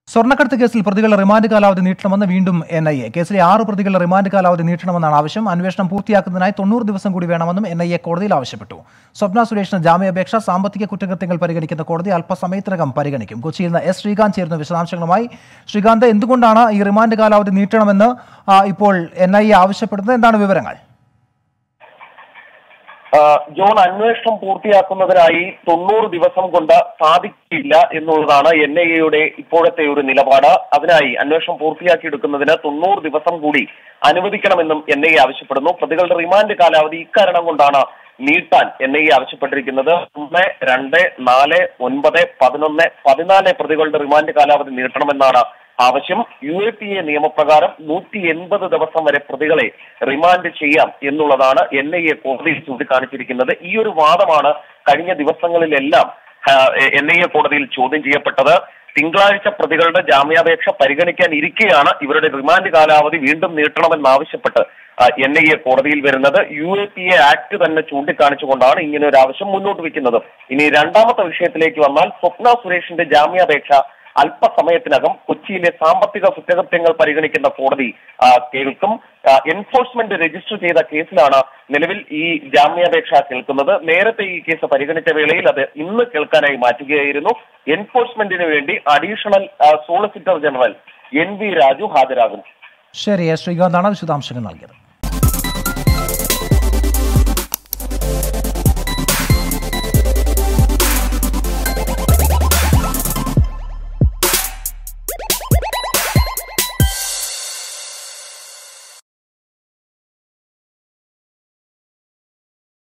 സ്വർണ്ണക്കടത്ത് കേസിൽ പ്രതികളുടെ റിമാൻഡ് കാലാവധി നീട്ടണമെന്ന് വീണ്ടും എൻ ഐ എ കേസിലെ ആറ് പ്രതികളുടെ റിമാൻഡ് കാലാവധി നീട്ടണമെന്നാണ് ആവശ്യം അന്വേഷണം പൂർത്തിയാക്കുന്നതിനായി തൊണ്ണൂറ് ദിവസം കൂടി വേണമെന്നും എൻ ഐ എ കോടതിയിൽ ആവശ്യപ്പെട്ടു സ്വപ്ന സുരേഷിന് ജാമ്യാപേക്ഷ സാമ്പത്തിക കുറ്റകൃത്യങ്ങൾ പരിഗണിക്കുന്ന കോടതി അല്പസമയത്തിനകം പരിഗണിക്കും കൊച്ചിയിൽ നിന്ന് എസ് ശ്രീകാന്ത് ചേരുന്ന വിശദാംശങ്ങളുമായി ശ്രീകാന്ത് എന്തുകൊണ്ടാണ് ഈ റിമാൻഡ് കാലാവധി നീട്ടണമെന്ന് ആ, ഇപ്പോൾ എൻ ഐ എ ആവശ്യപ്പെടുന്നത് എന്താണ് വിവരങ്ങൾ ആ, ജോൺ അന്വേഷണം പൂർത്തിയാക്കുന്നതിനായി തൊണ്ണൂറ് ദിവസം കൊണ്ട് സാധിക്കില്ല എന്നുള്ളതാണ് എൻ ഐ എയുടെ ഇപ്പോഴത്തെ ഒരു നിലപാട് അതിനായി അന്വേഷണം പൂർത്തിയാക്കിയെടുക്കുന്നതിന് തൊണ്ണൂറ് ദിവസം കൂടി അനുവദിക്കണമെന്നും എൻ ഐ എ ആവശ്യപ്പെടുന്നു പ്രതികളുടെ റിമാൻഡ് കാലാവധി ഇക്കാരണം കൊണ്ടാണ് നീട്ടാൻ എൻ ഐ എ ആവശ്യപ്പെട്ടിരിക്കുന്നത് ഒന്ന് രണ്ട് നാല് ഒൻപത് പതിനൊന്ന് പതിനാല് പ്രതികളുടെ റിമാൻഡ് കാലാവധി നീട്ടണമെന്നാണ് ആവശ്യം യു എ പി എ നിയമപ്രകാരം നൂറ്റി എൺപത് ദിവസം വരെ പ്രതികളെ റിമാൻഡ് ചെയ്യാം എന്നുള്ളതാണ് എൻ ഐ എ കോടതിയിൽ ചൂണ്ടിക്കാണിച്ചിരിക്കുന്നത് ഈ ഒരു വാദമാണ് കഴിഞ്ഞ ദിവസങ്ങളിലെല്ലാം എൻ ഐ എ കോടതിയിൽ ചോദ്യം ചെയ്യപ്പെട്ടത് തിങ്കളാഴ്ച പ്രതികളുടെ ജാമ്യാപേക്ഷ പരിഗണിക്കാൻ ഇരിക്കെയാണ് ഇവരുടെ റിമാൻഡ് കാലാവധി വീണ്ടും നീട്ടണമെന്നാവശ്യപ്പെട്ട് എൻ ഐ എ കോടതിയിൽ വരുന്നത് U A P A act തന്നെ ചൂണ്ടിക്കാണിച്ചുകൊണ്ടാണ് ഇങ്ങനെ ഒരു ആവശ്യം മുന്നോട്ട് വെക്കുന്നത് ഇനി രണ്ടാമത്തെ വിഷയത്തിലേക്ക് വന്നാൽ സ്വപ്ന സുരേഷിന്റെ ജാമ്യാപേക്ഷ അല്പസമയത്തിനകം കൊച്ചിയിലെ സാമ്പത്തിക കുറ്റകൃത്യങ്ങൾ പരിഗണിക്കുന്ന കോടതി ആ, കേൾക്കും ആ, എൻഫോഴ്സ്മെന്റ് രജിസ്റ്റർ ചെയ്ത കേസിലാണ് നിലവിൽ ഈ ജാമ്യാപേക്ഷ കേൾക്കുന്നത് നേരത്തെ ഈ കേസ് പരിഗണിച്ച വേളയിൽ അത് ഇന്ന് കേൾക്കാനായി മാറ്റുകയായിരുന്നു എൻഫോഴ്സ്മെന്റിന് വേണ്ടി അഡീഷണൽ ആ, solicitor general N V Raju ഹാജരാകും ശരി എസ് ശ്രീകാന്താണ് വിശദാംശങ്ങൾ നൽകിയത്